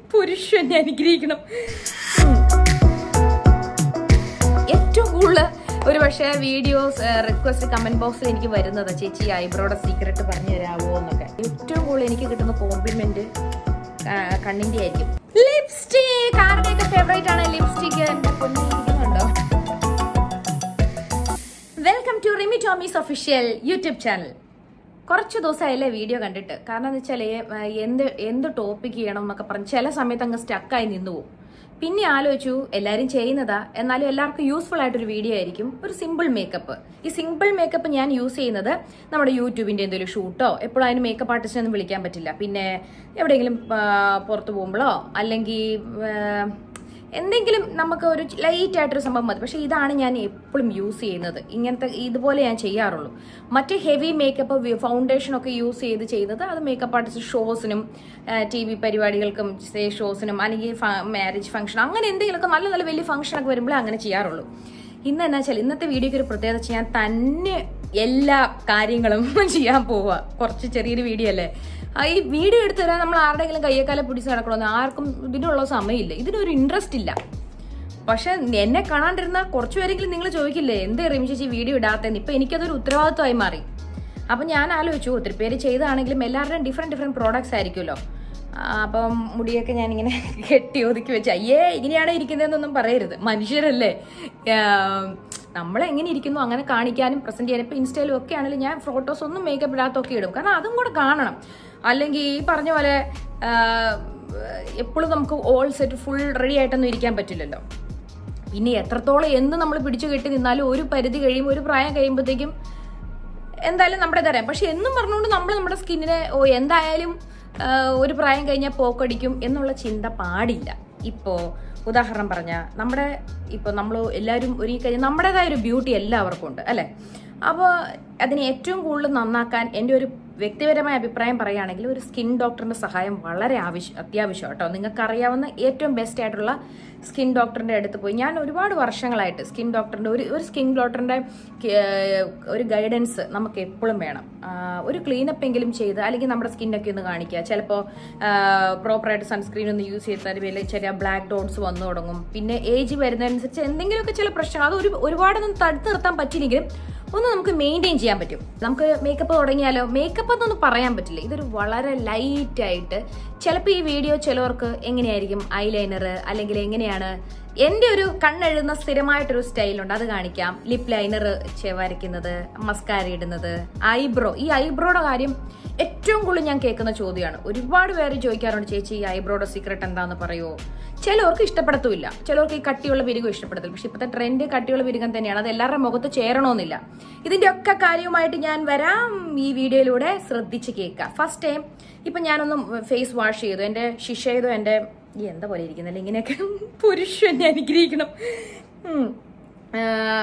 പുരുഷൻ അനുഗ്രഹിക്കണം ഏറ്റവും കൂടുതൽ ഒരു പക്ഷേ വീഡിയോസ് റിക്വസ്റ്റ് കമന്റ് ബോക്സിൽ എനിക്ക് വരുന്നത് ചേച്ചി ഐബ്രോയുടെ സീക്രട്ട് പറഞ്ഞു തരാമോ എന്നൊക്കെ ഏറ്റവും കൂടുതൽ എനിക്ക് കിട്ടുന്ന കോംപ്ലിമെന്റ് കണ്ണിന്റെ ആയിരിക്കും ലിപ്സ്റ്റിക് ആരുടെയൊക്കെ ഫേവറേറ്റ് ആണ് ലിപ്സ്റ്റിക് എന്റെ പൊന്നിരിക്കുന്നുണ്ടോ welcome to Rimi Tomy's official YouTube channel കുറച്ച് ദിവസമായല്ലേ വീഡിയോ കണ്ടിട്ട് കാരണം എന്ന് വെച്ചാൽ എന്ത് എന്ത് ടോപ്പിക് ചെയ്യണം എന്നൊക്കെ പറഞ്ഞ് ചില സമയത്ത് അങ്ങ് സ്റ്റക്കായി നിന്നു പോകും പിന്നെ ആലോചിച്ചു എല്ലാവരും ചെയ്യുന്നതാ എന്നാലും എല്ലാവർക്കും യൂസ്ഫുൾ ആയിട്ടൊരു വീഡിയോ ആയിരിക്കും ഒരു സിമ്പിൾ മേക്കപ്പ് ഈ സിമ്പിൾ മേക്കപ്പ് ഞാൻ യൂസ് ചെയ്യുന്നത് നമ്മുടെ യൂട്യൂബിന്റെ എന്തെങ്കിലും ഷൂട്ടോ എപ്പോഴും അതിന് മേക്കപ്പ് ആർട്ടിസ്റ്റ് ഒന്നും വിളിക്കാൻ പറ്റില്ല പിന്നെ എവിടെയെങ്കിലും ആ, പുറത്ത് പോകുമ്പോഴോ അല്ലെങ്കിൽ എന്തെങ്കിലും നമുക്ക് ഒരു ലൈറ്റ് ആയിട്ടൊരു സംഭവം മതി പക്ഷെ ഇതാണ് ഞാൻ എപ്പോഴും യൂസ് ചെയ്യുന്നത് ഇങ്ങനത്തെ ഇതുപോലെ ഞാൻ ചെയ്യാറുള്ളൂ മറ്റ് ഹെവി മേക്കപ്പ് ഫൗണ്ടേഷൻ ഒക്കെ യൂസ് ചെയ്ത് ചെയ്യുന്നത് അത് മേക്കപ്പ് ആർട്ടിസ്റ്റ് ഷോസിനും ടി വി പരിപാടികൾക്കും സ്റ്റേജ് ഷോസിനും അല്ലെങ്കിൽ മാരേജ് ഫംഗ്ഷൻ അങ്ങനെ എന്തെങ്കിലുമൊക്കെ നല്ല നല്ല വലിയ ഫംഗ്ഷൻ ഒക്കെ വരുമ്പോഴേ അങ്ങനെ ചെയ്യാറുള്ളൂ ഇന്ന് എന്നാ വെച്ചാൽ ഇന്നത്തെ വീഡിയോക്ക് ഒരു പ്രത്യേകത വെച്ചാൽ ഞാൻ തന്നെ എല്ലാ കാര്യങ്ങളും ചെയ്യാൻ പോവുക കുറച്ച് ചെറിയൊരു വീഡിയോ അല്ലേ ആ ഈ വീഡിയോ എടുത്തു തരാൻ നമ്മൾ ആരുടെയെങ്കിലും കയ്യേക്കാലെ പിടിച്ച് നടക്കണമെന്ന് ആർക്കും ഇതിനുള്ള സമയമില്ല ഇതിനൊരു ഇൻട്രസ്റ്റ് ഇല്ല പക്ഷെ എന്നെ കാണാണ്ടിരുന്ന കുറച്ചു പേരെങ്കിലും നിങ്ങൾ ചോദിക്കില്ലേ എന്ത് റിമി ചേച്ചി വീഡിയോ ഇടാത്തെന്ന് ഇപ്പൊ എനിക്കതൊരു ഉത്തരവാദിത്വമായി മാറി അപ്പൊ ഞാൻ ആലോചിച്ചു ഒത്തിരി പേര് ചെയ്താണെങ്കിലും എല്ലാവരുടെയും ഡിഫറെന്റ് ഡിഫറെന്റ് പ്രോഡക്ട്സ് ആയിരിക്കുമല്ലോ ആ, അപ്പം മുടിയൊക്കെ ഞാനിങ്ങനെ കെട്ടി ഒതുക്കി വെച്ച് അയ്യേ ഇങ്ങനെയാണ് ഇരിക്കുന്നതെന്നൊന്നും പറയരുത് മനുഷ്യരല്ലേ നമ്മൾ എങ്ങനെ ഇരിക്കുന്നു അങ്ങനെ കാണിക്കാനും പ്രസന്റ് ചെയ്യാനും ഇപ്പൊ ഇൻസ്റ്റയിലും ഒക്കെ ആണെങ്കിലും ഞാൻ ഫോട്ടോസ് ഒന്നും മേക്കപ്പ് ഇടാത്തൊക്കെ ഇടും കാരണം അതും കൂടെ കാണണം അല്ലെങ്കിൽ ഈ പറഞ്ഞ പോലെ എപ്പോഴും നമുക്ക് ഓൾ സെറ്റ് ഫുൾ റെഡി ആയിട്ടൊന്നും ഇരിക്കാൻ പറ്റില്ലല്ലോ പിന്നെ എത്രത്തോളം എന്ന് നമ്മൾ പിടിച്ചു കെട്ടി നിന്നാലും ഒരു പരിധി കഴിയുമ്പോൾ ഒരു പ്രായം കഴിയുമ്പോഴത്തേക്കും എന്തായാലും നമ്മുടെ ഇതറിയാം പക്ഷെ എന്നും പറഞ്ഞുകൊണ്ട് നമ്മൾ നമ്മുടെ സ്കിന്നിനെ ഓ എന്തായാലും ആ, ഒരു പ്രായം കഴിഞ്ഞാൽ പോക്കടിക്കും എന്നുള്ള ചിന്ത പാടില്ല ഇപ്പോ ഉദാഹരണം പറഞ്ഞ നമ്മുടെ ഇപ്പൊ നമ്മൾ എല്ലാവരും ഒരു കഴിഞ്ഞാൽ നമ്മുടേതായ ഒരു ബ്യൂട്ടി എല്ലാവർക്കും ഉണ്ട് അല്ലെ അപ്പോൾ അതിനെ ഏറ്റവും കൂടുതൽ നന്നാക്കാൻ എൻ്റെ ഒരു വ്യക്തിപരമായ അഭിപ്രായം പറയുകയാണെങ്കിൽ ഒരു സ്കിൻ ഡോക്ടറിന്റെ സഹായം വളരെ ആവശ്യം അത്യാവശ്യം കേട്ടോ നിങ്ങൾക്ക് അറിയാവുന്ന ഏറ്റവും ബെസ്റ്റ് ആയിട്ടുള്ള സ്കിൻ ഡോക്ടറിന്റെ അടുത്ത് പോയി ഞാൻ ഒരുപാട് വർഷങ്ങളായിട്ട് സ്കിൻ ഡോക്ടറിന്റെ ഒരു ഒരു സ്കിൻ ഡോക്ടറിന്റെ ഏർ, ഒരു ഗൈഡൻസ് നമുക്ക് എപ്പോഴും വേണം ആ, ഒരു ക്ലീനപ്പ് എങ്കിലും ചെയ്ത് അല്ലെങ്കിൽ നമ്മുടെ സ്കിന്നൊക്കെ ഒന്ന് കാണിക്കുക ചിലപ്പോൾ പ്രോപ്പറായിട്ട് സൺസ്ക്രീൻ ഒന്ന് യൂസ് ചെയ്താൽ വലിയ ചെറിയ ബ്ലാക്ക് ഡോട്ട്സ് വന്നു തുടങ്ങും പിന്നെ ഏജ് വരുന്നതനുസരിച്ച് എന്തെങ്കിലുമൊക്കെ ചില പ്രശ്നങ്ങൾ അത് ഒരു ഒരുപാടൊന്നും തടുത്ത് നിർത്താൻ പറ്റില്ലെങ്കിലും ഒന്ന് നമുക്ക് മെയിൻറ്റെയിൻ ചെയ്യാൻ പറ്റും നമുക്ക് മേക്കപ്പ് തുടങ്ങിയാലോ മേക്കപ്പ് എന്നൊന്നും പറയാൻ പറ്റില്ല ഇതൊരു വളരെ ലൈറ്റ് ആയിട്ട് ചിലപ്പോൾ ഈ വീഡിയോ ചിലവർക്ക് എങ്ങനെയായിരിക്കും ഐലൈനർ അല്ലെങ്കിൽ എങ്ങനെയാണ് എൻ്റെ ഒരു കണ്ണെഴുതുന്ന സ്ഥിരമായിട്ടൊരു സ്റ്റൈലുണ്ട് അത് കാണിക്കാം ലിപ് ലൈനർ വരയ്ക്കുന്നത് മസ്കാര ഇടുന്നത് ഐബ്രോ ഈ ഐബ്രോയുടെ കാര്യം ഏറ്റവും കൂടുതൽ ഞാൻ കേൾക്കുന്ന ചോദ്യമാണ് ഒരുപാട് പേര് ചോദിക്കാറുണ്ട് ചേച്ചി ഈ ഐബ്രോയുടെ സീക്രട്ട് എന്താന്ന് പറയുമോ ചിലവർക്ക് ഇഷ്ടപ്പെടത്തുമില്ല ചിലവർക്ക് ഈ കട്ടിയുള്ള പിരികം ഇഷ്ടപ്പെടത്തില്ല പക്ഷെ ഇപ്പോഴത്തെ ട്രെൻഡ് കട്ടിയുള്ള പിരികം തന്നെയാണ് അത് എല്ലാവരുടെ മുഖത്ത് ചേരണമെന്നില്ല ഇതിന്റെ ഒക്കെ കാര്യവുമായിട്ട് ഞാൻ വരാം ഈ വീഡിയോയിലൂടെ ശ്രദ്ധിച്ച് കേൾക്കാം ഫസ്റ്റ് ടൈം ഇപ്പൊ ഞാനൊന്ന് ഫേസ് വാഷ് ചെയ്തു എന്റെ ശിഷ ചെയ്തു എന്റെ ഈ എന്താ പോലെ ഇരിക്കുന്നില്ല ഇങ്ങനെയൊക്കെ പുരുഷൻ അനുഗ്രഹിക്കണം ഉം. ആഹ്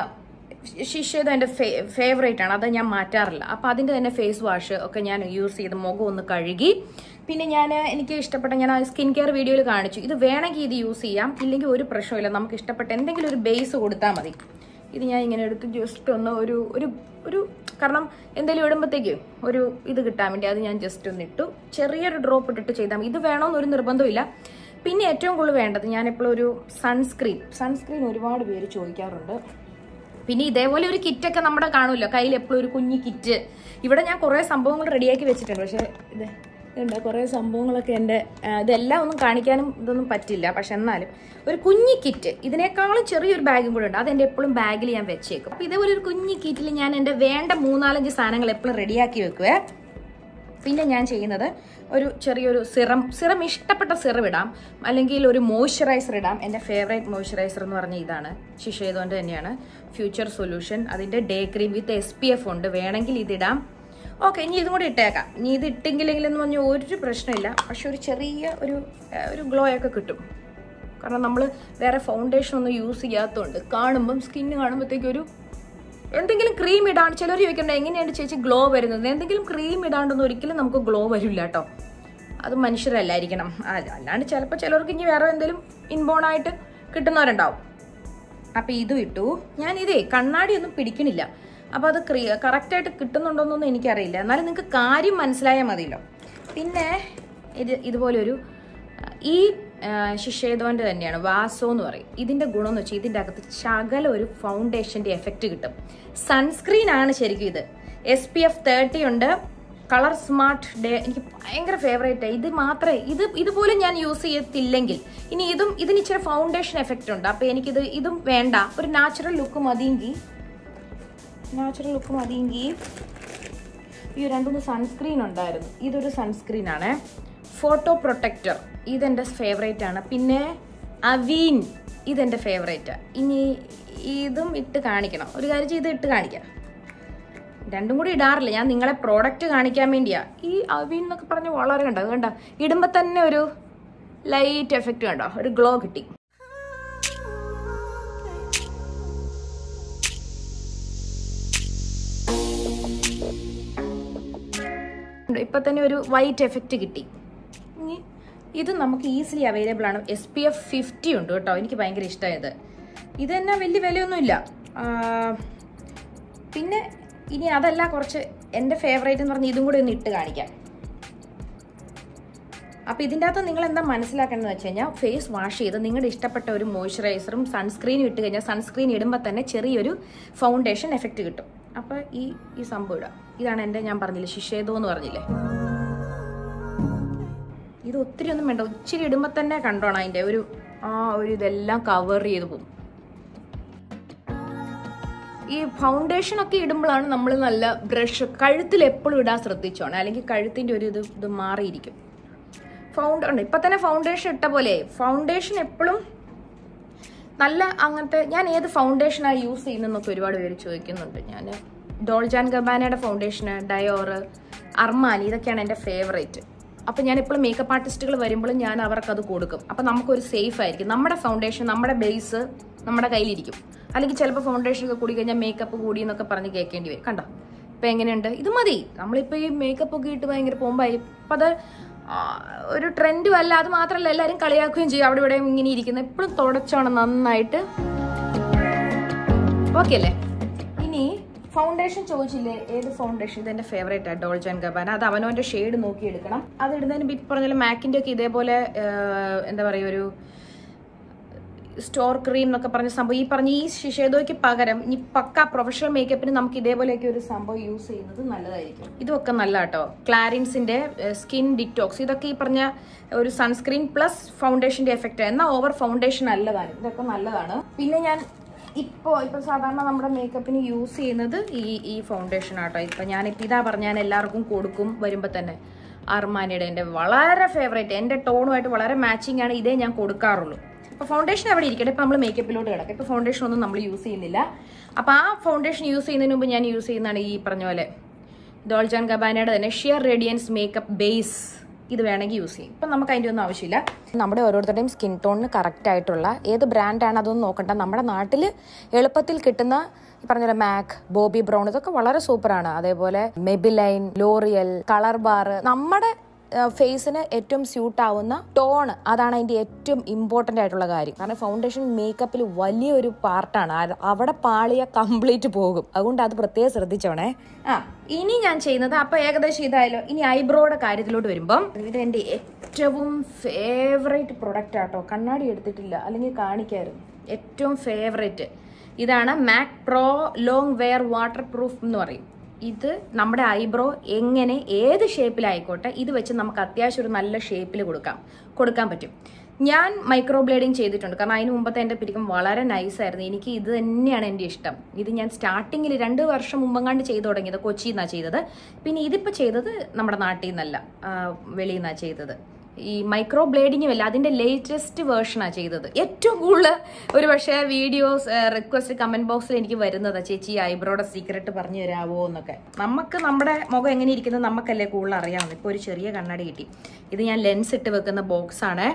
ശിഷ്യത എൻ്റെ ഫേവറേറ്റ് ആണ് അത് ഞാൻ മാറ്റാറില്ല അപ്പോൾ അതിൻ്റെ തന്നെ ഫേസ് വാഷ് ഒക്കെ ഞാൻ യൂസ് ചെയ്ത് മുഖം ഒന്ന് കഴുകി പിന്നെ ഞാൻ എനിക്ക് ഇഷ്ടപ്പെട്ട ഞാൻ ആ സ്കിൻ കെയർ വീഡിയോയിൽ കാണിച്ചു ഇത് വേണമെങ്കിൽ ഇത് യൂസ് ചെയ്യാം ഇല്ലെങ്കിൽ ഒരു പ്രശ്നമില്ല നമുക്ക് ഇഷ്ടപ്പെട്ട എന്തെങ്കിലും ഒരു ബേസ് കൊടുത്താൽ മതി ഇത് ഞാൻ ഇങ്ങനെ എടുത്ത് ജസ്റ്റ് ഒന്ന് ഒരു ഒരു ഒരു കാരണം എന്തെങ്കിലും ഇടുമ്പോഴത്തേക്ക് ഒരു ഇത് കിട്ടാൻ വേണ്ടി അത് ഞാൻ ജസ്റ്റ് ഒന്ന് ഇട്ടു ചെറിയൊരു ഡ്രോപ്പ് ഇട്ടിട്ട് ചെയ്താൽ മതി ഇത് വേണമെന്നൊരു നിർബന്ധമില്ല പിന്നെ ഏറ്റവും കൂടുതൽ വേണ്ടത് ഞാനിപ്പോൾ ഒരു സൺസ്ക്രീൻ സൺസ്ക്രീൻ ഒരുപാട് പേര് ചോദിക്കാറുണ്ട് പിന്നെ ഇതേപോലെ ഒരു കിറ്റൊക്കെ നമ്മുടെ കാണുമല്ലോ കയ്യിൽ എപ്പോഴും ഒരു കുഞ്ഞി കിറ്റ് ഇവിടെ ഞാൻ കുറേ സംഭവങ്ങൾ റെഡിയാക്കി വെച്ചിട്ടുണ്ട് പക്ഷേ ഇത് ഇതുണ്ട് കുറേ സംഭവങ്ങളൊക്കെ എൻ്റെ ആ, ഇതെല്ലാം ഒന്നും കാണിക്കാനും ഇതൊന്നും പറ്റില്ല പക്ഷെ എന്നാലും ഒരു കുഞ്ഞി കിറ്റ് ഇതിനേക്കാളും ചെറിയൊരു ബാഗും കൂടെ ഉണ്ട് അതെൻ്റെ എപ്പോഴും ബാഗിൽ ഞാൻ വെച്ചേക്കും അപ്പോൾ ഇതേപോലെ ഒരു കുഞ്ഞി കിറ്റിൽ ഞാൻ എൻ്റെ വേണ്ട മൂന്നാലഞ്ച് സാധനങ്ങൾ എപ്പോഴും റെഡിയാക്കി വെക്കുവേ പിന്നെ ഞാൻ ചെയ്യുന്നത് ഒരു ചെറിയൊരു സിറം സിറം ഇഷ്ടപ്പെട്ട സിറം ഇടാം അല്ലെങ്കിൽ ഒരു മോയ്സ്ചറൈസർ ഇടാം എൻ്റെ ഫേവറേറ്റ് മോയ്സ്ചറൈസർ എന്ന് പറഞ്ഞ ഇതാണ് ശിഷേതോൻ്റെ തന്നെയാണ് ഫ്യൂച്ചർ സൊല്യൂഷൻ അതിൻ്റെ day cream with S P F ഉണ്ട് വേണമെങ്കിൽ ഇതിടാം ഓക്കെ ഇനി ഇതും കൂടി ഇട്ടേക്കാം ഇനി ഇത് ഇട്ടെങ്കിലെങ്കിലെന്ന് പറഞ്ഞാൽ ഒരു പ്രശ്നമില്ല പക്ഷെ ഒരു ചെറിയ ഒരു ആ, ഒരു ഗ്ലോ ഒക്കെ കിട്ടും കാരണം നമ്മൾ വേറെ ഫൗണ്ടേഷൻ ഒന്നും യൂസ് ചെയ്യാത്തതുകൊണ്ട് കാണുമ്പം സ്കിന്ന് കാണുമ്പോഴത്തേക്കും ഒരു എന്തെങ്കിലും ക്രീം ഇടാണ്ട് ചിലർ ചോദിക്കണ്ട എങ്ങനെയാണ് ചേച്ചി ഗ്ലോ വരുന്നത് എന്തെങ്കിലും ക്രീം ഇടാണ്ടൊന്നും ഒരിക്കലും നമുക്ക് ഗ്ലോ വരില്ല കേട്ടോ അത് മനുഷ്യരല്ലായിരിക്കണം അല്ല- അല്ലാണ്ട് ചിലപ്പോൾ ചിലർക്ക് ഇനി വേറെ എന്തെങ്കിലും ഇൻബോൺ ആയിട്ട് കിട്ടുന്നവരുണ്ടാവും അപ്പൊ ഇതും ഇട്ടു ഞാൻ ഇതേ കണ്ണാടി ഒന്നും പിടിക്കണില്ല അപ്പൊ അത് കറക്റ്റായിട്ട് കിട്ടുന്നുണ്ടോന്നൊന്നും എനിക്കറിയില്ല എന്നാലും നിങ്ങൾക്ക് കാര്യം മനസ്സിലായാൽ മതിയല്ലോ പിന്നെ ഇത് ഇതുപോലെ ഒരു ഈ ശിഷേദോന്റെ തന്നെയാണ് വാസോ എന്ന് പറയും ഇതിന്റെ ഗുണം എന്ന് വെച്ചാൽ ഇതിന്റെ അകത്ത് ശകല ഒരു ഫൗണ്ടേഷന്റെ എഫക്റ്റ് കിട്ടും സൺസ്ക്രീൻ ആണ് ശരിക്കും ഇത് എസ് പി എഫ് തേർട്ടി ഉണ്ട് കളർ സ്മാർട്ട് ഡേ എനിക്ക് ഭയങ്കര ഫേവറേറ്റ് ഇത് മാത്രമേ ഇത് ഇതുപോലെ ഞാൻ യൂസ് ചെയ്യത്തില്ലെങ്കിൽ ഇനി ഇതും ഇതിന് ഇച്ചിരി ഫൗണ്ടേഷൻ എഫക്റ്റ് ഉണ്ട് അപ്പൊ എനിക്കിത് ഇതും വേണ്ട ഒരു നാച്ചുറൽ ലുക്ക് മതിയെങ്കിൽ നാച്ചുറൽ ലുക്ക് മതിയെങ്കിൽ ഈ രണ്ടുമൂന്ന് സൺസ്ക്രീൻ ഉണ്ടായിരുന്നു ഇതൊരു സൺസ്ക്രീൻ ആണ് ഫോട്ടോ പ്രൊട്ടക്ടർ ഇതെൻ്റെ ഫേവറേറ്റ് ആണ് പിന്നെ അവീൻ ഇതെൻ്റെ ഫേവറേറ്റ് ഇനി ഇതും ഇട്ട് കാണിക്കണം ഒരു കാര്യം ചെയ്ത് ഇട്ട് കാണിക്കാം രണ്ടും കൂടി ഇടാറില്ല ഞാൻ നിങ്ങളെ പ്രോഡക്റ്റ് കാണിക്കാൻ വേണ്ടിയാ ഈ അവീൻ എന്നൊക്കെ പറഞ്ഞ് വളരെ കണ്ടോ അത് കണ്ടോ ഇടുമ്പോൾ തന്നെ ഒരു ലൈറ്റ് എഫക്റ്റ് കണ്ടോ ഒരു ഗ്ലോ കിട്ടി ഇപ്പൊ തന്നെ ഒരു വൈറ്റ് എഫക്റ്റ് കിട്ടി ഇനി ഇത് നമുക്ക് ഈസിലി അവൈലബിൾ ആണ് എസ് പി എഫ് ഫിഫ്റ്റി ഉണ്ട് കേട്ടോ എനിക്ക് ഭയങ്കര ഇഷ്ടമായത് ഇത് തന്നെ വലിയ വിലയൊന്നുമില്ല ആ, പിന്നെ ഇനി അതല്ല കുറച്ച് എൻ്റെ ഫേവറേറ്റ് എന്ന് പറഞ്ഞ് ഇതും കൂടെ ഒന്ന് ഇട്ട് കാണിക്കാം അപ്പോൾ ഇതിൻ്റെ അകത്ത് നിങ്ങൾ എന്താ മനസ്സിലാക്കേണ്ടതെന്ന് വെച്ച് കഴിഞ്ഞാൽ ഫേസ് വാഷ് ചെയ്ത് നിങ്ങളുടെ ഇഷ്ടപ്പെട്ട ഒരു മോയ്സ്ചറൈസറും സൺസ്ക്രീനും ഇട്ട് കഴിഞ്ഞാൽ സൺസ്ക്രീൻ ഇടുമ്പോൾ തന്നെ ചെറിയൊരു ഫൗണ്ടേഷൻ എഫക്റ്റ് കിട്ടും അപ്പോൾ ഈ ഈ സംഭവം ഇടാം ഇതാണ് എൻ്റെ ഞാൻ പറഞ്ഞില്ലേ ശിഷേദോ എന്ന് പറഞ്ഞില്ലേ ഇത് ഒത്തിരി ഒന്നും വേണ്ട ഇച്ചിരി ഇടുമ്പോൾ തന്നെ കണ്ടോണം അതിൻ്റെ ഒരു ആ ഒരു ഇതെല്ലാം കവർ ചെയ്ത് പോകും ഈ ഫൗണ്ടേഷൻ ഒക്കെ ഇടുമ്പോഴാണ് നമ്മൾ നല്ല ബ്രഷ് കഴുത്തിൽ എപ്പോഴും ഇടാൻ ശ്രദ്ധിച്ചോണം അല്ലെങ്കിൽ കഴുത്തിൻ്റെ ഒരു ഇത് ഇത് മാറിയിരിക്കും ഫൗണ്ട ഉണ്ട് ഇപ്പം തന്നെ ഫൗണ്ടേഷൻ ഇട്ട പോലെ ഫൗണ്ടേഷൻ എപ്പോഴും നല്ല അങ്ങനത്തെ ഞാൻ ഏത് ഫൗണ്ടേഷനാണ് യൂസ് ചെയ്യുന്നതെന്നൊക്കെ ഒരുപാട് പേര് ചോദിക്കുന്നുണ്ട് ഞാൻ ഡോൾജാൻ ഗബാനയുടെ ഫൗണ്ടേഷന് ഡയോറ് അർമാനി ഇതൊക്കെയാണ് എൻ്റെ ഫേവറേറ്റ് അപ്പം ഞാൻ എപ്പോഴും മേക്കപ്പ് ആർട്ടിസ്റ്റുകൾ വരുമ്പോഴും ഞാൻ അവർക്ക് അത് കൊടുക്കും അപ്പം നമുക്കൊരു സേഫ് ആയിരിക്കും നമ്മുടെ ഫൗണ്ടേഷൻ നമ്മുടെ ബേസ് നമ്മുടെ കയ്യിലിരിക്കും അല്ലെങ്കിൽ ചിലപ്പോൾ ഫൗണ്ടേഷൻ ഒക്കെ കൂടി കഴിഞ്ഞാൽ മേക്കപ്പ് കൂടി എന്നൊക്കെ പറഞ്ഞ് കേൾക്കേണ്ടി വരും കണ്ടോ ഇപ്പം എങ്ങനെയുണ്ട് ഇത് മതി നമ്മളിപ്പോൾ ഈ മേക്കപ്പ് ഒക്കെ ഇട്ട് ഭയങ്കര പോകുമ്പോൾ അപ്പം അത് ആ, ഒരു ട്രെൻഡും അല്ല അത് മാത്രമല്ല എല്ലാവരും കളിയാക്കുകയും ചെയ്യും അവിടെ ഇവിടെ ഇങ്ങനെ ഇരിക്കുന്നത് എപ്പോഴും തുടച്ചോണം നന്നായിട്ട് ഓക്കെ അല്ലേ ഇനി ഫൗണ്ടേഷൻ ചോദിച്ചില്ലേ ഏത് ഫൗണ്ടേഷൻ ഇത് എന്റെ ഫേവറേറ്റ് ആണ് ഡോൾജ് ആൻഡ് ഗബാന അത് അവനവന്റെ ഷെയ്ഡ് നോക്കി എടുക്കണം അത് ഇടുന്നതിന് ബി പറഞ്ഞാലും മാക്കിന്റെ ഒക്കെ ഇതേപോലെ ആ, എന്താ പറയുക ഒരു സ്റ്റോർ ക്രീം എന്നൊക്കെ പറഞ്ഞ സംഭവം ഈ പറഞ്ഞ ഈ ശിഷേദോയ്ക്ക് പകരം ഈ പക്ക പ്രൊഫഷണൽ മേക്കപ്പിന് നമുക്ക് ഇതേപോലെയൊക്കെ ഒരു സംഭവം യൂസ് ചെയ്യുന്നത് നല്ലതായിരിക്കും ഇതൊക്കെ നല്ല കേട്ടോ ക്ലാരിൻസിന്റെ സ്കിൻ ഡിറ്റോക്സ് ഇതൊക്കെ ഈ പറഞ്ഞ ഒരു സൺസ്ക്രീൻ പ്ലസ് ഫൗണ്ടേഷന്റെ എഫക്റ്റ് എന്നാൽ ഓവർ ഫൗണ്ടേഷൻ അല്ലതാണ് ഇതൊക്കെ നല്ലതാണ് പിന്നെ ഞാൻ ഇപ്പോൾ ഇപ്പോൾ സാധാരണ നമ്മുടെ മേക്കപ്പിന് യൂസ് ചെയ്യുന്നത് ഈ ഈ ഫൗണ്ടേഷൻ ആട്ടോ ഇപ്പം ഞാനിപ്പോൾ ഇതാ പറഞ്ഞ ഞാൻ എല്ലാവർക്കും കൊടുക്കും വരുമ്പോൾ തന്നെ അർമാനിയുടെ എൻ്റെ വളരെ ഫേവറേറ്റ് എൻ്റെ ടോണുമായിട്ട് വളരെ മാച്ചിങ് ആണ് ഇതേ ഞാൻ കൊടുക്കാറുള്ളൂ അപ്പോൾ ഫൗണ്ടേഷൻ അവിടെ ഇരിക്കട്ടെ ഇപ്പോൾ നമ്മൾ മേക്കപ്പിലോട്ട് കിടക്കാം ഇപ്പോൾ ഫൗണ്ടേഷൻ ഒന്നും നമ്മൾ യൂസ് ചെയ്യുന്നില്ല അപ്പോൾ ആ ഫൗണ്ടേഷൻ യൂസ് ചെയ്യുന്നതിന് മുമ്പ് ഞാൻ യൂസ് ചെയ്യുന്നതാണ് ഈ പറഞ്ഞ പോലെ ഡോൾജാൻ ഗബാനയുടെ തന്നെ ഷിയർ റേഡിയൻസ് മേക്കപ്പ് ബേസ് ഇത് വേണമെങ്കിൽ യൂസ് ചെയ്യും ഇപ്പം നമുക്ക് അതിൻ്റെ ഒന്നും ആവശ്യമില്ല നമ്മുടെ ഓരോരുത്തരുടെയും സ്കിൻ ടോണിന് കറക്റ്റ് ആയിട്ടുള്ള ഏത് ബ്രാൻഡാണ് അതൊന്നും നോക്കണ്ട നമ്മുടെ നാട്ടിൽ എളുപ്പത്തിൽ കിട്ടുന്ന ഈ പറഞ്ഞ പോലെ മാക് ബോബി ബ്രൗൺ ഇതൊക്കെ വളരെ സൂപ്പറാണ് അതേപോലെ മെബിലൈൻ ലോറിയൽ കളർ ബാർ നമ്മുടെ ഫേസിന് ഏറ്റവും സ്യൂട്ട് ആവുന്ന ടോൺ അതാണ് അതിന്റെ ഏറ്റവും ഇമ്പോർട്ടന്റ് ആയിട്ടുള്ള കാര്യം കാരണം ഫൗണ്ടേഷൻ മേക്കപ്പിൽ വലിയൊരു പാർട്ടാണ് അവിടെ പാളിയ കംപ്ലീറ്റ് പോകും അതുകൊണ്ട് അത് പ്രത്യേകം ശ്രദ്ധിച്ചോണേ ആ ഇനി ഞാൻ ചെയ്യുന്നത് അപ്പൊ ഏകദേശം ഇതായാലോ ഇനി ഐബ്രോയുടെ കാര്യത്തിലോട്ട് വരുമ്പം ഇത് എന്റെ ഏറ്റവും ഫേവറേറ്റ് പ്രൊഡക്റ്റ് ആട്ടോ കണ്ണാടി എടുത്തിട്ടില്ല അല്ലെങ്കിൽ കാണിക്കായിരുന്നു ഏറ്റവും ഫേവറേറ്റ് ഇതാണ് MAC pro long wear waterproof എന്ന് പറയും ഇത് നമ്മുടെ ഐബ്രോ എങ്ങനെ ഏത് ഷേപ്പിലായിക്കോട്ടെ ഇത് വെച്ച് നമുക്ക് അത്യാവശ്യം ഒരു നല്ല ഷേപ്പിൽ കൊടുക്കാം കൊടുക്കാൻ പറ്റും ഞാൻ മൈക്രോ ബ്ലേഡിങ് ചെയ്തിട്ടുണ്ട് കാരണം അതിന് മുമ്പത്തെ എൻ്റെ പിരിക്കും വളരെ നൈസായിരുന്നു എനിക്ക് ഇത് തന്നെയാണ് എൻ്റെ ഇഷ്ടം ഇത് ഞാൻ സ്റ്റാർട്ടിങ്ങിൽ രണ്ട് വർഷം മുമ്പങ്ങാണ്ട് ചെയ്തു തുടങ്ങിയത് കൊച്ചിയിൽ നിന്നാണ് ചെയ്തത് പിന്നെ ഇതിപ്പോൾ ചെയ്തത് നമ്മുടെ നാട്ടിൽ നിന്നല്ല ആ, വെളിയിൽ നിന്നാണ് ചെയ്തത് ഈ മൈക്രോ ബ്ലേഡിങ്ങും അല്ല അതിന്റെ ലേറ്റസ്റ്റ് വേർഷനാണ് ചെയ്തത് ഏറ്റവും കൂടുതൽ ഒരു പക്ഷേ വീഡിയോസ് റിക്വസ്റ്റ് കമന്റ് ബോക്സിൽ എനിക്ക് വരുന്നതാ ചേച്ചി ഐബ്രോയുടെ സീക്രട്ട് പറഞ്ഞു തരാവോ എന്നൊക്കെ നമുക്ക് നമ്മുടെ മുഖം എങ്ങനെ ഇരിക്കുന്നത് നമുക്കല്ലേ കൂടുതൽ അറിയാവുന്നത് ഇപ്പോൾ ഒരു ചെറിയ കണ്ണാടി കിട്ടി ഇത് ഞാൻ ലെൻസ് ഇട്ട് വെക്കുന്ന ബോക്സ് ആണ്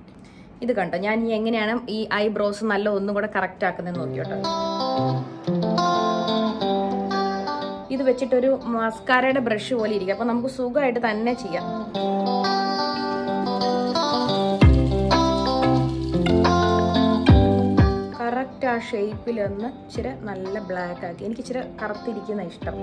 ഇത് കണ്ടോ ഞാൻ ഈ എങ്ങനെയാണ് ഈ ഐബ്രോസ് നല്ല ഒന്നും കൂടെ കറക്റ്റ് ആക്കുന്നതെന്ന് നോക്കിയോട്ടോ ഇത് വെച്ചിട്ടൊരു മസ്കാരയുടെ ബ്രഷ് പോലെ ഇരിക്കും അപ്പൊ നമുക്ക് സുഖമായിട്ട് തന്നെ ചെയ്യാം കറക്റ്റ് ആ ഷേപ്പിൽ ഒന്ന് ഇച്ചിരി നല്ല ബ്ലാക്ക് ആക്കി എനിക്ക് ഇച്ചിരി കറുത്തിരിക്കുന്ന ഇഷ്ടം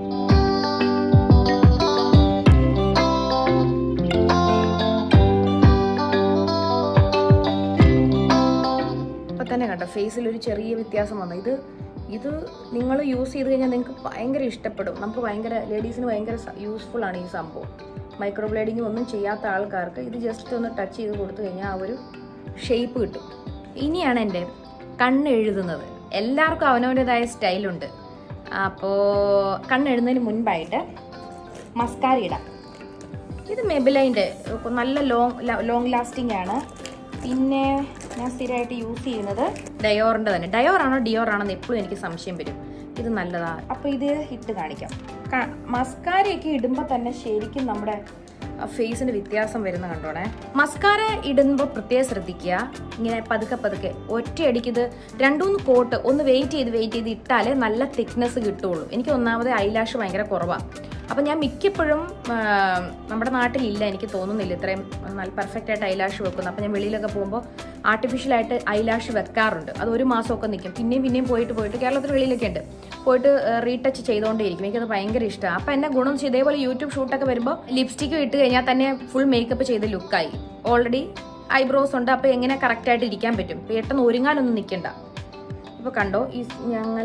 തന്നെ കണ്ടോ ഫേസിൽ ഒരു ചെറിയ വ്യത്യാസം വന്നു ഇത് ഇത് നിങ്ങൾ യൂസ് ചെയ്ത് കഴിഞ്ഞാൽ നിങ്ങൾക്ക് ഭയങ്കര ഇഷ്ടപ്പെടും നമുക്ക് ഭയങ്കര ലേഡീസിന് ഭയങ്കര യൂസ്ഫുൾ ആണ് ഈ സംഭവം മൈക്രോ ബ്ലേഡിങ് ഒന്നും ചെയ്യാത്ത ആൾക്കാർക്ക് ഇത് ജസ്റ്റ് ഒന്ന് ടച്ച് ചെയ്ത് കൊടുത്തു കഴിഞ്ഞാൽ ആ ഒരു ഷേപ്പ് കിട്ടും ഇനിയാണ് എൻ്റെ കണ്ണ് എഴുതുന്നത് എല്ലാവർക്കും അവനവൻ്റെതായ സ്റ്റൈലുണ്ട് അപ്പോൾ കണ്ണ് എഴുതുന്നതിന് മുൻപായിട്ട് മസ്കാര ഇടാം ഇത് മെബിലൈൻ്റെ നല്ല ലോങ് ലോങ് ലാസ്റ്റിംഗ് ആണ് പിന്നെ ഞാൻ സ്ഥിരമായിട്ട് യൂസ് ചെയ്യുന്നത് ഡയോറിൻ്റെ തന്നെ ഡയോർ ആണോ ഡിയോർ ആണോ എന്ന് എപ്പോഴും എനിക്ക് സംശയം വരും ഇത് നല്ലതാണ് അപ്പോൾ ഇത് ഇട്ട് കാണിക്കാം മസ്കാരയൊക്കെ ഇടുമ്പോൾ തന്നെ ശരിക്കും നമ്മുടെ ഫേസിന് വ്യത്യാസം വരുന്ന കണ്ടോണേ മസ്കാര ഇടുമ്പോൾ പ്രത്യേകം ശ്രദ്ധിക്കുക ഇങ്ങനെ പതുക്കെ പതുക്കെ ഒറ്റയടിക്ക് ഇത് രണ്ടുമൂന്ന് കോട്ട് ഒന്ന് വെയിറ്റ് ചെയ്ത് വെയിറ്റ് ചെയ്ത് ഇട്ടാലേ നല്ല തിക്നെസ് കിട്ടുള്ളൂ എനിക്ക് ഒന്നാമത് ഐലാഷ് ഭയങ്കര കുറവാണ് അപ്പം ഞാൻ മിക്കപ്പോഴും ആ, നമ്മുടെ നാട്ടിലില്ല എനിക്ക് തോന്നുന്നില്ല ഇത്രയും നല്ല പെർഫെക്റ്റ് ആയിട്ട് ഐലാഷ് വെക്കുന്നു അപ്പം ഞാൻ വെളിയിലൊക്കെ പോകുമ്പോൾ ആർട്ടിഫിഷ്യലായിട്ട് ഐലാഷ് വെക്കാറുണ്ട് അത് ഒരു മാസമൊക്കെ നിൽക്കും പിന്നെയും പിന്നെയും പോയിട്ട് പോയിട്ട് കേരളത്തിൽ വെളിയിലൊക്കെ ഉണ്ട് പോയിട്ട് റീടച്ച് ചെയ്തുകൊണ്ടേയിരിക്കും എനിക്കത് ഭയങ്കര ഇഷ്ടമാണ് അപ്പം എന്നെ ഗുണം ചെയ്ത് ഇതേപോലെ യൂട്യൂബ് ഷൂട്ടൊക്കെ വരുമ്പോൾ ലിപ്സ്റ്റിക്ക് ഇട്ട് കഴിഞ്ഞാൽ തന്നെ ഫുൾ മേക്കപ്പ് ചെയ്ത് ലുക്കായി ഓൾറെഡി ഐബ്രോസ് ഉണ്ട് അപ്പോൾ എങ്ങനെ കറക്റ്റായിട്ട് ഇരിക്കാൻ പറ്റും പെട്ടെന്ന് ഒരുങ്ങാനൊന്നും നിൽക്കണ്ട ഇപ്പോൾ കണ്ടോ ഈ ഞങ്ങൾ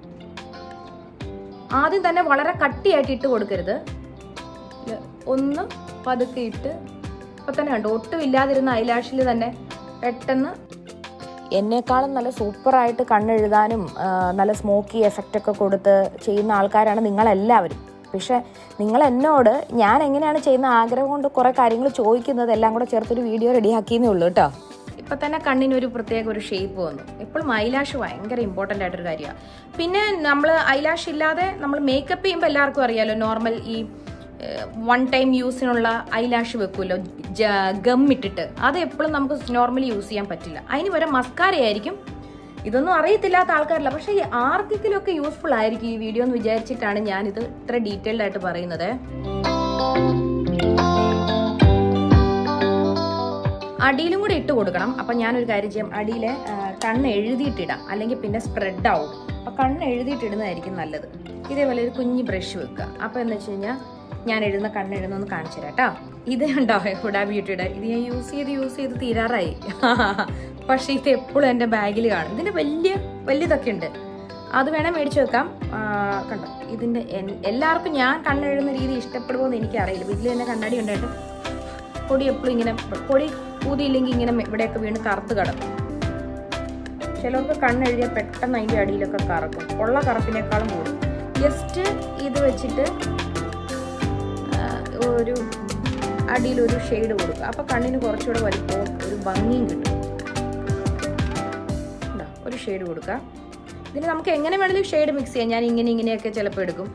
ആദ്യം തന്നെ വളരെ കട്ടിയായിട്ട് ഇട്ട് കൊടുക്കരുത് ഇല്ല, ഒന്ന് പതുക്കെ ഇട്ട് ഇപ്പൊ തന്നെ കണ്ടു ഒട്ടും ഇല്ലാതിരുന്ന ഐലാഷിൽ തന്നെ പെട്ടെന്ന് എന്നെക്കാളും നല്ല സൂപ്പറായിട്ട് കണ്ണെഴുതാനും ആ, നല്ല സ്മോക്കി എഫക്റ്റ് ഒക്കെ കൊടുത്ത് ചെയ്യുന്ന ആൾക്കാരാണ് നിങ്ങളെല്ലാവരും പക്ഷെ നിങ്ങൾ എന്നോട് ഞാൻ എങ്ങനെയാണ് ചെയ്യുന്ന ആഗ്രഹം കൊണ്ട് കുറെ കാര്യങ്ങൾ ചോദിക്കുന്നത് എല്ലാം കൂടെ ചേർത്തൊരു വീഡിയോ റെഡിയാക്കിയെന്നേ ഉള്ളൂ കേട്ടോ ഇപ്പൊ തന്നെ കണ്ണിനൊരു പ്രത്യേക ഒരു ഷേപ്പ് വന്നു എപ്പോഴും ഐലാഷ് ഭയങ്കര ഇമ്പോർട്ടൻ്റ് ആയിട്ടൊരു കാര്യമാണ് പിന്നെ നമ്മൾ ഐലാഷ് ഇല്ലാതെ നമ്മൾ മേക്കപ്പ് ചെയ്യുമ്പോൾ എല്ലാവർക്കും അറിയാലോ നോർമൽ ഈ വൺ ടൈം യൂസിനുള്ള ഐലാഷ് വെക്കുമല്ലോ ഗം ഇട്ടിട്ട് അത് എപ്പോഴും നമുക്ക് നോർമലി യൂസ് ചെയ്യാൻ പറ്റില്ല അതിന് വരെ മസ്കാര ആയിരിക്കും ഇതൊന്നും അറിയത്തില്ലാത്ത ആൾക്കാരില്ല പക്ഷേ ഈ ആർക്കെങ്കിലും ഒക്കെ യൂസ്ഫുൾ ആയിരിക്കും ഈ വീഡിയോ എന്ന് വിചാരിച്ചിട്ടാണ് ഞാനിത് ഇത്ര ഡീറ്റെയിൽഡ് ആയിട്ട് പറയുന്നത് അടിയിലും കൂടെ ഇട്ട് കൊടുക്കണം അപ്പൊ ഞാനൊരു കാര്യം ചെയ്യാം അടിയിൽ കണ്ണ് എഴുതിയിട്ടിടാം അല്ലെങ്കിൽ പിന്നെ സ്പ്രെഡ് ആവും അപ്പൊ കണ്ണ് എഴുതിയിട്ടിടുന്നതായിരിക്കും നല്ലത് ഇതേപോലെ ഒരു കുഞ്ഞ് ബ്രഷ് വെക്കുക അപ്പൊ എന്ന് വെച്ച് കഴിഞ്ഞാൽ ഞാൻ എഴുതുന്ന കണ്ണ് എഴുതുന്നൊന്ന് കാണിച്ചു തരാം കേട്ടോ ഇത് ഉണ്ടോ ഹുഡ ബ്യൂട്ടിയുടെ ഇത് ഞാൻ യൂസ് ചെയ്ത് യൂസ് ചെയ്ത് തീരാറായി പക്ഷെ ഇത് എപ്പോഴും എൻ്റെ ബാഗിൽ കാണും ഇതിന്റെ വലിയ വലിയതൊക്കെ ഉണ്ട് അത് വേണേൽ മേടിച്ചു വെക്കാം ആ, കണ്ടോ ഇതിന്റെ എൻ- എല്ലാവർക്കും ഞാൻ കണ്ണെഴുതുന്ന രീതി ഇഷ്ടപ്പെടുമോ എന്ന് എനിക്കറിയില്ല വീട്ടിൽ തന്നെ കണ്ണാടി ഉണ്ടായിട്ട് പൊടി എപ്പോഴും ഇങ്ങനെ പൊടി ഊതിയില്ലെങ്കിൽ ഇങ്ങനെ ഇവിടെയൊക്കെ വീണ് കറുത്ത് കിടക്കും ചിലർക്ക് കണ്ണെഴുതിയാൽ പെട്ടെന്ന് അതിൻ്റെ അടിയിലൊക്കെ കറക്കും ഉള്ള കറുപ്പിനേക്കാളും കൂടും ജസ്റ്റ് ഇത് വെച്ചിട്ട് ആ, ഒരു അടിയിലൊരു ഷെയ്ഡ് കൊടുക്കുക അപ്പോൾ കണ്ണിന് കുറച്ചുകൂടെ വലിപ്പവും ഒരു ഭംഗിയും കിട്ടും ഇതാ, ഒരു ഷെയ്ഡ് കൊടുക്കുക ഇതിന് നമുക്ക് എങ്ങനെ വേണമെങ്കിലും ഷെയ്ഡ് മിക്സ് ചെയ്യാം ഞാൻ ഇങ്ങനെ ഇങ്ങനെയൊക്കെ ചിലപ്പോൾ എടുക്കും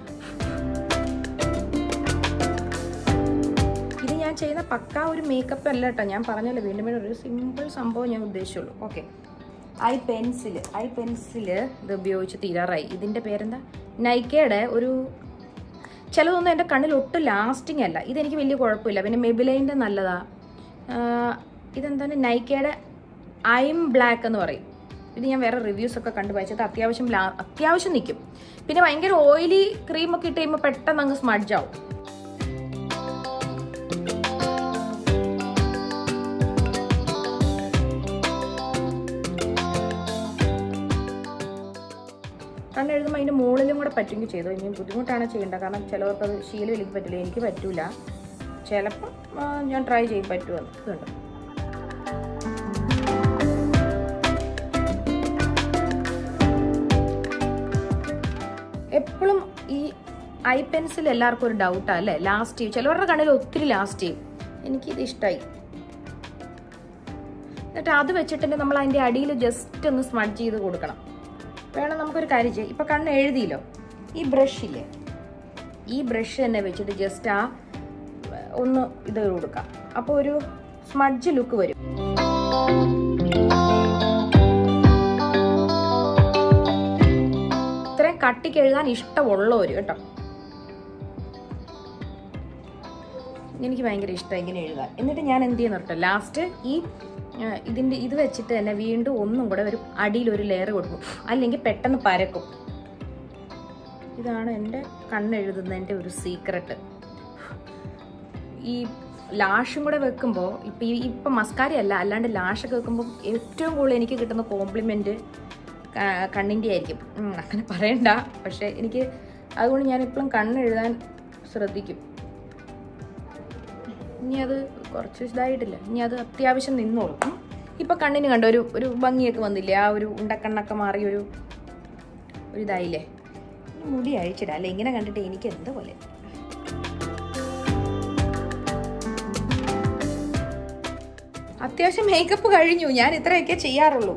ഇത് ഞാൻ ചെയ്യുന്ന പക്ക ഒരു മേക്കപ്പ് അല്ല കേട്ടോ ഞാൻ പറഞ്ഞല്ലോ വീണ്ടും വീണ്ടും ഒരു സിമ്പിൾ സംഭവം ഞാൻ ഉദ്ദേശിച്ചുള്ളൂ okay eye pencil eye pencil ഇത് ഉപയോഗിച്ച് തീരാറായി ഇതിൻ്റെ പേരെന്താ നൈക്കയുടെ ഒരു ചിലതൊന്നും എൻ്റെ കണ്ണിൽ ഒട്ടും ലാസ്റ്റിംഗ് അല്ല ഇതെനിക്ക് വലിയ കുഴപ്പമില്ല പിന്നെ മെബിലൈൻ്റെ നല്ലതാ ആഹ് ഇതെന്താണ് നൈക്കയുടെ ഐം ബ്ലാക്ക് എന്ന് പറയും ഇത് ഞാൻ വേറെ റിവ്യൂസ് ഒക്കെ കണ്ടു വായിച്ചത് അത്യാവശ്യം ലാ- അത്യാവശ്യം നിൽക്കും പിന്നെ ഭയങ്കര ഓയിലി ക്രീമൊക്കെ ഇട്ട് കഴിയുമ്പോൾ പെട്ടെന്ന് അങ്ങ് സ്മഡ്ജ് ആവും കാരണം എഴുതുമ്പോൾ അതിൻ്റെ മുകളിലും കൂടെ പറ്റുമെങ്കിൽ ചെയ്തു ഇനി ബുദ്ധിമുട്ടാണ് ചെയ്യേണ്ടത് കാരണം ചിലവർക്ക് അത് ശീലം എനിക്ക് പറ്റില്ല എനിക്ക് പറ്റൂല ചിലപ്പോൾ ഞാൻ ട്രൈ ചെയ്യും പറ്റുമെന്ന് ഇതുണ്ട് എപ്പോഴും ഈ ഐ പെൻസിൽ എല്ലാവർക്കും ഒരു ഡൗട്ടാണ് അല്ലേ ലാസ്റ്റ് ചെയ്യും ചിലവരുടെ കണ്ണിൽ ഒത്തിരി ലാസ്റ്റ് ചെയ്യും എനിക്കിത് ഇഷ്ടമായി എന്നിട്ട് അത് വെച്ചിട്ട് നമ്മൾ അതിൻ്റെ അടിയിൽ ജസ്റ്റ് ഒന്ന് സ്മഡ്ജ് ചെയ്ത് കൊടുക്കണം വേണം നമുക്കൊരു കാര്യം ചെയ്യാം ഇപ്പം കണ്ണ് എഴുതിയില്ലോ ഈ ബ്രഷില്ലേ ഈ ബ്രഷ് തന്നെ വെച്ചിട്ട് ജസ്റ്റ് ആ ഒന്ന് ഇത് കൊടുക്കാം അപ്പോൾ ഒരു സ്മഡ്ജ് ലുക്ക് വരും ഇത്രയും കട്ടിക്ക് എഴുതാൻ ഇഷ്ടമുള്ളവർ കേട്ടോ എനിക്ക് ഭയങ്കര ഇഷ്ടമാണ് ഇങ്ങനെ എഴുതാൻ എന്നിട്ട് ഞാൻ എന്ത് ചെയ്യുന്ന കേട്ടോ ലാസ്റ്റ് ഈ ആ, ഇതിന്റെ ഇത് വെച്ചിട്ട് തന്നെ വീണ്ടും ഒന്നും കൂടെ ഒരു അടിയിൽ ഒരു ലെയർ കൊടുക്കും അല്ലെങ്കിൽ പെട്ടെന്ന് പരക്കും ഇതാണ് എൻ്റെ കണ്ണെഴുതുന്നതിൻ്റെ ഒരു സീക്രട്ട് ഈ ലാഷും കൂടെ വെക്കുമ്പോൾ ഇപ്പം ഈ ഇപ്പം മസ്കാര അല്ല അല്ലാണ്ട് ലാഷൊക്കെ വെക്കുമ്പോൾ ഏറ്റവും കൂടുതൽ എനിക്ക് കിട്ടുന്ന കോംപ്ലിമെൻറ്റ് കണ്ണിൻ്റെ ആയിരിക്കും ഉം, അങ്ങനെ പറയണ്ട പക്ഷേ എനിക്ക് അതുകൊണ്ട് ഞാൻ ഇപ്പോഴും കണ്ണെഴുതാൻ ശ്രദ്ധിക്കും ഇനി അത് കുറച്ച് ഇതായിട്ടില്ല ഇനി അത് അത്യാവശ്യം നിന്നോളും ഉം. ഇപ്പൊ കണ്ണിന് കണ്ട ഒരു ഒരു ഭംഗിയൊക്കെ വന്നില്ലേ ആ ഒരു ഉണ്ടക്കണ്ണൊക്കെ മാറി ഒരു ഒരു ഇതായില്ലേ ഇനി മുടി അഴിച്ചിടാം അല്ലെ ഇങ്ങനെ കണ്ടിട്ട് എനിക്ക് എന്താ പോലെ അത്യാവശ്യം മേക്കപ്പ് കഴിഞ്ഞു ഞാൻ ഇത്രയൊക്കെ ചെയ്യാറുള്ളൂ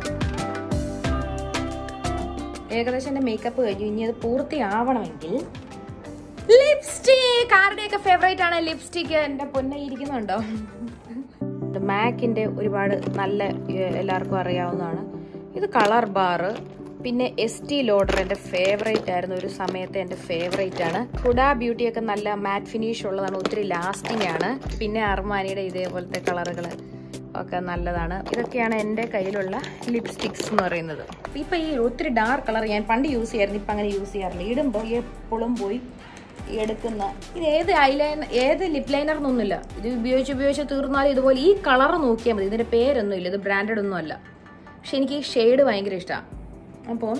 ഏകദേശം എൻ്റെ മേക്കപ്പ് കഴിഞ്ഞു ഇനി അത് പൂർത്തിയാവണമെങ്കിൽ ലിപ്സ്റ്റിക് ആരുടെയൊക്കെ ഫേവറേറ്റ് ആണ് ലിപ്സ്റ്റിക് എൻ്റെ പൊന്നെ ഇരിക്കുന്നുണ്ടോ മാക്കിന്റെ ഒരുപാട് നല്ല ഏഹ്, എല്ലാവർക്കും അറിയാവുന്നതാണ് ഇത് കളർ ബാറ് പിന്നെ എസ് ടി ലോഡർ എൻ്റെ ഫേവറേറ്റ് ആയിരുന്നു ഒരു സമയത്ത് എൻ്റെ ഫേവറേറ്റ് ആണ് ഹുഡ ബ്യൂട്ടി ഒക്കെ നല്ല മാറ്റ് ഫിനിഷ് ഉള്ളതാണ് ഒത്തിരി ലാസ്റ്റിംഗ് ആണ് പിന്നെ അർമാനിയുടെ ഇതേപോലത്തെ കളറുകൾ ഒക്കെ നല്ലതാണ് ഇതൊക്കെയാണ് എൻ്റെ കയ്യിലുള്ള ലിപ്സ്റ്റിക്സ് എന്ന് പറയുന്നത് ഇപ്പൊ ഈ ഒത്തിരി ഡാർക്ക് കളർ ഞാൻ പണ്ട് യൂസ് ചെയ്യായിരുന്നു ഇപ്പൊ അങ്ങനെ യൂസ് ചെയ്യാറില്ല ഇടുമ്പോൾ എപ്പോഴും പോയി എടുക്കുന്ന ഇത് ഏത് ഐലൈനർ ഏത് ലിപ് ലൈനർ എന്നൊന്നുമില്ല ഇത് ഉപയോഗിച്ച് ഉപയോഗിച്ച് തീർന്നാലും ഇതുപോലെ ഈ കളർ നോക്കിയാൽ മതി ഇതിന്റെ പേരൊന്നുമില്ല ഇത് ബ്രാൻഡഡ് ഒന്നും അല്ല പക്ഷെ എനിക്ക് ഈ ഷെയ്ഡ് ഭയങ്കര ഇഷ്ടമാണ് അപ്പോൾ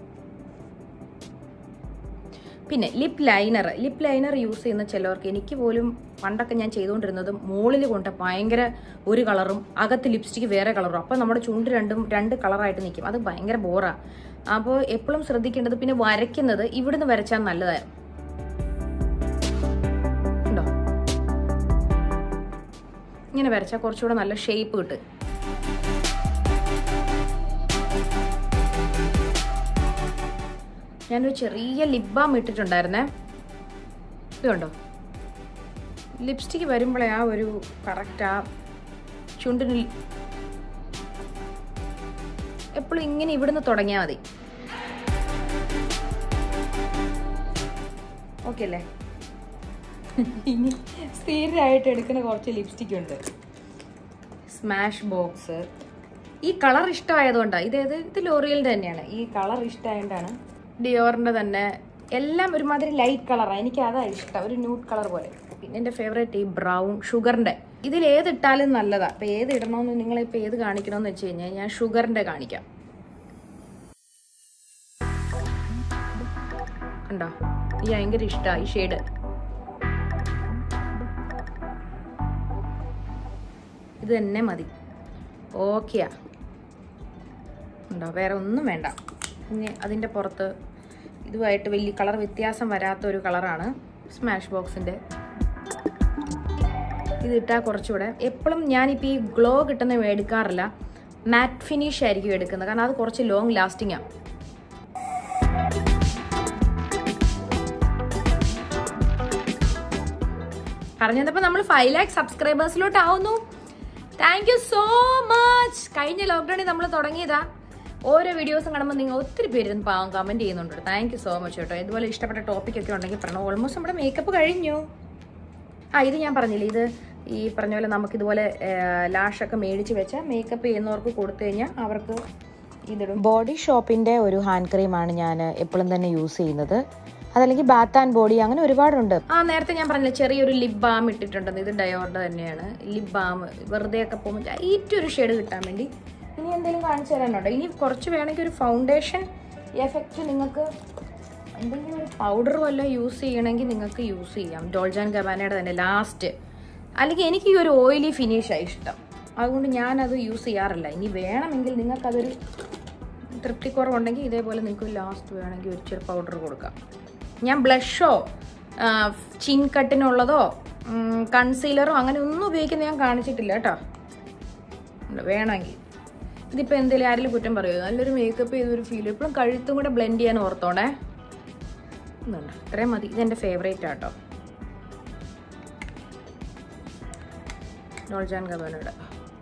പിന്നെ lip liner lip liner use ചെയ്യുന്ന ചിലവർക്ക് എനിക്ക് പോലും പണ്ടൊക്കെ ഞാൻ ചെയ്തുകൊണ്ടിരുന്നത് മുകളിൽ കൊണ്ട് ഭയങ്കര ഒരു കളറും അകത്ത് ലിപ്സ്റ്റിക് വേറെ കളറും അപ്പോൾ നമ്മുടെ ചുണ്ട് രണ്ടും രണ്ട് കളറായിട്ട് നിൽക്കും അത് ഭയങ്കര ബോറാ അപ്പോൾ എപ്പോഴും ശ്രദ്ധിക്കേണ്ടത് പിന്നെ വരയ്ക്കുന്നത് ഇവിടുന്ന് വരച്ചാൽ നല്ലതാണ് ഉണ്ടോ ഇങ്ങനെ വരച്ചാൽ കുറച്ചുകൂടെ നല്ല ഷേപ്പ് കിട്ടും ഞാനൊരു ചെറിയ ലിപ് ബാം ഇട്ടിട്ടുണ്ടായിരുന്നേ ഇതുണ്ടോ ലിപ്സ്റ്റിക്ക് വരുമ്പോഴേ ആ ഒരു കറക്റ്റ് ആ ചുണ്ടിന് എപ്പോഴും ഇങ്ങനെ ഇവിടുന്ന് തുടങ്ങിയാൽ മതി ഓക്കെ അല്ലേ ഇനി സ്ഥിരമായിട്ട് എടുക്കുന്ന കുറച്ച് ലിപ്സ്റ്റിക് ഉണ്ട് സ്മാഷ് ബോക്സ് ഈ കളർ ഇഷ്ടമായതുകൊണ്ടാണ് ഇതേത് ഇത് ലോറിയലിൻ്റെ തന്നെയാണ് ഈ കളർ ഇഷ്ടമായതുകൊണ്ടാണ് ഡിയോറിൻ്റെ തന്നെ എല്ലാം ഒരുമാതിരി ലൈറ്റ് കളറാണ് എനിക്ക് അതാ ഇഷ്ടം ഒരു ന്യൂഡ് കളർ പോലെ പിന്നെ എൻ്റെ ഫേവറേറ്റ് ഈ ബ്രൗൺ ഷുഗറിൻ്റെ ഇതിൽ ഏതിട്ടാലും നല്ലതാണ് അപ്പോൾ ഏത് ഇടണമെന്ന് നിങ്ങളിപ്പോൾ ഏത് കാണിക്കണമെന്ന് വെച്ച് കഴിഞ്ഞാൽ ഞാൻ ഷുഗറിൻ്റെ കാണിക്കാം കണ്ടോ ഈ ഭയങ്കര ഇഷ്ടമാണ് ഈ ഷെയ്ഡ് ഇത് തന്നെ മതി ഓക്കെയാ ഉണ്ടോ വേറെ ഒന്നും വേണ്ട ഇനി അതിൻ്റെ പുറത്ത് ഇതുമായിട്ട് വലിയ കളർ വ്യത്യാസം വരാത്ത ഒരു കളറാണ് സ്മാഷ് ബോക്സിൻ്റെ ഇത് ഇട്ടാൽ കുറച്ചുകൂടെ എപ്പോഴും ഞാനിപ്പോൾ ഈ ഗ്ലോ കിട്ടുന്ന എടുക്കാറില്ല മാറ്റ് ഫിനിഷ് ആയിരിക്കും എടുക്കുന്നത് കാരണം അത് കുറച്ച് ലോങ് ലാസ്റ്റിംഗ് ആണ് പറഞ്ഞു തന്നപ്പോൾ നമ്മൾ ഫൈവ് ലാക്ക് സബ്സ്ക്രൈബേഴ്സിലോട്ട് ആവുന്നു താങ്ക് യു സോ മച്ച് കഴിഞ്ഞ ലോക്ക്ഡൌണിൽ നമ്മൾ തുടങ്ങിയതാ ഓരോ വീഡിയോസും കാണുമ്പോൾ നിങ്ങൾ ഒത്തിരി പേര് പാവം കമന്റ് ചെയ്യുന്നുണ്ട് താങ്ക് യു സോ മച്ച് കേട്ടോ ഇതുപോലെ ഇഷ്ടപ്പെട്ട ടോപ്പിക് ഒക്കെ ഉണ്ടെങ്കിൽ പറഞ്ഞു ഓൾമോസ്റ്റ് നമ്മുടെ മേക്കപ്പ് കഴിഞ്ഞു ആ ഇത് ഞാൻ പറഞ്ഞില്ലേ ഇത് ഈ പറഞ്ഞ പോലെ നമുക്ക് ഇതുപോലെ ലാഷൊക്കെ മേടിച്ച് വെച്ചാൽ മേക്കപ്പ് ചെയ്യുന്നവർക്ക് കൊടുത്തു കഴിഞ്ഞാൽ അവർക്ക് ഇതിടും ബോഡി ഷോപ്പിന്റെ ഒരു ഹാൻഡ് ക്രീമാണ് ഞാൻ എപ്പോഴും തന്നെ യൂസ് ചെയ്യുന്നത് അതല്ലെങ്കിൽ ബാത്ത് ആൻഡ് ബോഡി അങ്ങനെ ഒരുപാടുണ്ട് ആ നേരത്തെ ഞാൻ പറഞ്ഞില്ല ചെറിയൊരു ലിപ് ബാം ഇട്ടിട്ടുണ്ട് ഇത് ഡയോറിന്റെ തന്നെയാണ് ലിപ് ബാം വെറുതെ ഒക്കെ പോകുമ്പോൾ ഏറ്റവും ഒരു ഷെയ്ഡ് കിട്ടാൻ വേണ്ടി ഇനി എന്തെങ്കിലും കാണിച്ചു തരാനുണ്ടോ ഇനി കുറച്ച് വേണമെങ്കിൽ ഒരു ഫൗണ്ടേഷൻ എഫക്റ്റ് നിങ്ങൾക്ക് എന്തെങ്കിലും ഒരു പൗഡർ വല്ലതും യൂസ് ചെയ്യണമെങ്കിൽ നിങ്ങൾക്ക് യൂസ് ചെയ്യാം ഡോൾജാൻ ഗബാനയുടെ തന്നെ ലാസ്റ്റ് അല്ലെങ്കിൽ എനിക്ക് ഈ ഒരു ഓയിലി ഫിനിഷാണ് ഇഷ്ടം അതുകൊണ്ട് ഞാനത് യൂസ് ചെയ്യാറില്ല ഇനി വേണമെങ്കിൽ നിങ്ങൾക്കതൊരു തൃപ്തിക്കുറവുണ്ടെങ്കിൽ ഇതേപോലെ നിങ്ങൾക്ക് ലാസ്റ്റ് വേണമെങ്കിൽ ഒരു ചെറു പൗഡർ കൊടുക്കാം ഞാൻ ബ്ലഷോ ചിൻ കട്ടിനുള്ളതോ കൺസീലറോ അങ്ങനെ ഒന്നും ഉപയോഗിക്കുന്ന ഞാൻ കാണിച്ചിട്ടില്ല കേട്ടോ ഉണ്ട്, വേണമെങ്കിൽ ഇതിപ്പോൾ എന്തെങ്കിലും ആരെങ്കിലും കുറ്റം പറയുമോ നല്ലൊരു മേക്കപ്പ് ചെയ്തൊരു ഫീൽ എപ്പോഴും കഴുത്തും കൂടെ ബ്ലെൻഡ് ചെയ്യാൻ ഓർത്തോണേ ഇതുണ്ട് ഇത്രയും മതി ഇതെൻ്റെ ഫേവറേറ്റ് ആട്ടോ ഡോൾജാൻ ഗബാനയുടെ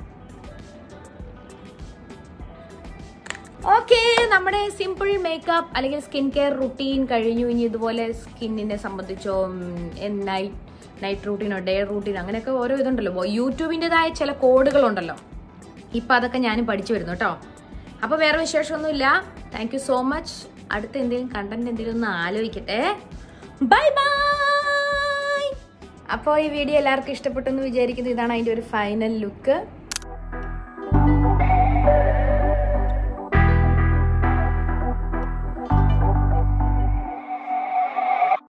ഓക്കെ നമ്മുടെ സിമ്പിൾ മേക്കപ്പ് അല്ലെങ്കിൽ സ്കിൻ കെയർ റുട്ടീൻ കഴിഞ്ഞു ഇനി ഇതുപോലെ സ്കിന്നിനെ സംബന്ധിച്ചോ നൈറ്റ് നൈറ്റ് റൂട്ടീനോ ഡേ റൂട്ടീനോ അങ്ങനെയൊക്കെ ഓരോ ഇതുണ്ടല്ലോ യൂട്യൂബിൻ്റെതായ ചില കോഡുകളുണ്ടല്ലോ ഇപ്പം അതൊക്കെ ഞാനും പഠിച്ചു വരുന്നു കേട്ടോ അപ്പോൾ വേറെ വിശേഷമൊന്നുമില്ല താങ്ക് യു സോ മച്ച് അടുത്ത എന്തെങ്കിലും കണ്ടന്റ് എന്തെങ്കിലും ഒന്ന് ആലോചിക്കട്ടെ ബൈ ബൈ അപ്പോൾ ഈ വീഡിയോ എല്ലാവർക്കും ഇഷ്ടപ്പെട്ടെന്ന് വിചാരിക്കുന്നു ഇതാണ് അതിൻ്റെ ഒരു ഫൈനൽ ലുക്ക്